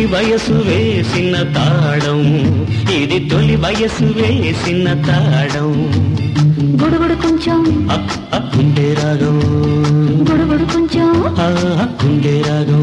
వయసు వేసిన తాళం ఇది తొలి వయసు వేసిన తాళం గుడుగుడు కొంచెం అక్ అక్ గుండె రాగం గుడుగుడు కొంచెం ఆ గుండె రాగం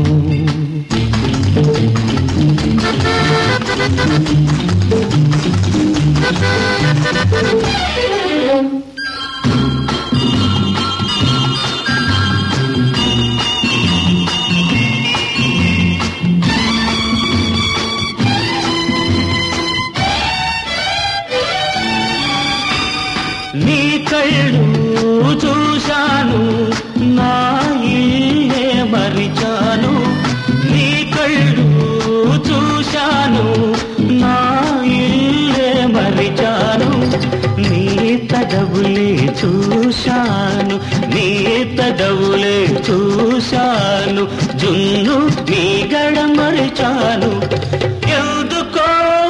నీ కళ్ళు చూశాను నా ఇల్లే మరిచాను నీ కళ్ళు చూశాను నా ఇల్లే మరిచాను నీ తడవులే చూశాను నీ తడవులే చూశాను జున్ను నీ గడ మరిచాను ఎందుకో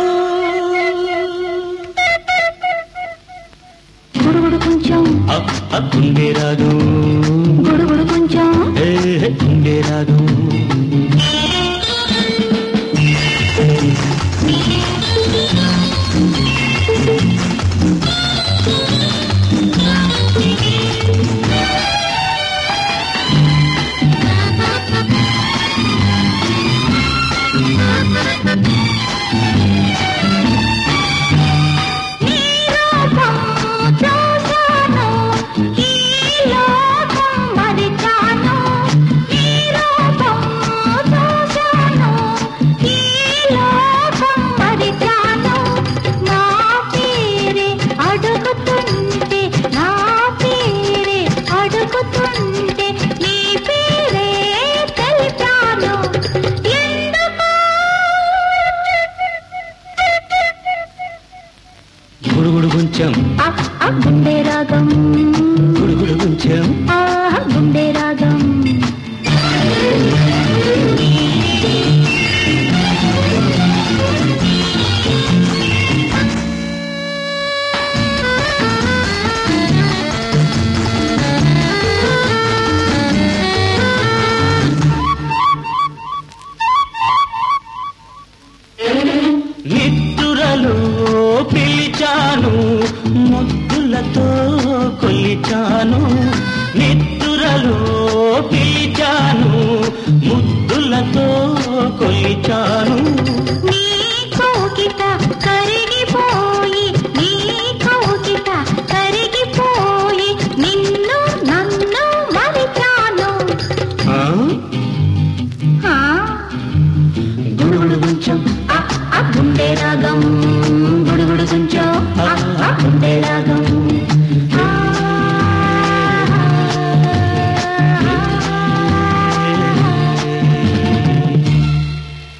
గుడుగుడు కొంచెం అక్ అక్ గుండె రాగం గుడుగుడు కొంచెం ఏ గుండె రాగం నీ రూపం చూశాను ఈ లోకం మరిచాను నీ రూపం చూశాను ఈ లోకం మరిచాను నా పేరే అడుగుతుంటే నా పేరే అడుగుతుంటే నీ పేరే తెలిపాను ఎందుకు గుడుగుడు కొంచెం ఆ ఆ గుండె రాగం గుడుగుడు కొంచెం ఆ గుండె రాగం నిద్దురలో పిలిచాను ముద్దులతో కొలిచాను నిద్దురలో పిలిచాను ముద్దులతో కొలిచాను నీ కోకిట కరిగిపోయి నీ కోకిట కరిగిపోయి నిన్ను నన్ను మరిచాను ఆ? ఆ గుడుగుడు కొంచెం ఆ ఆ గుండె రాగం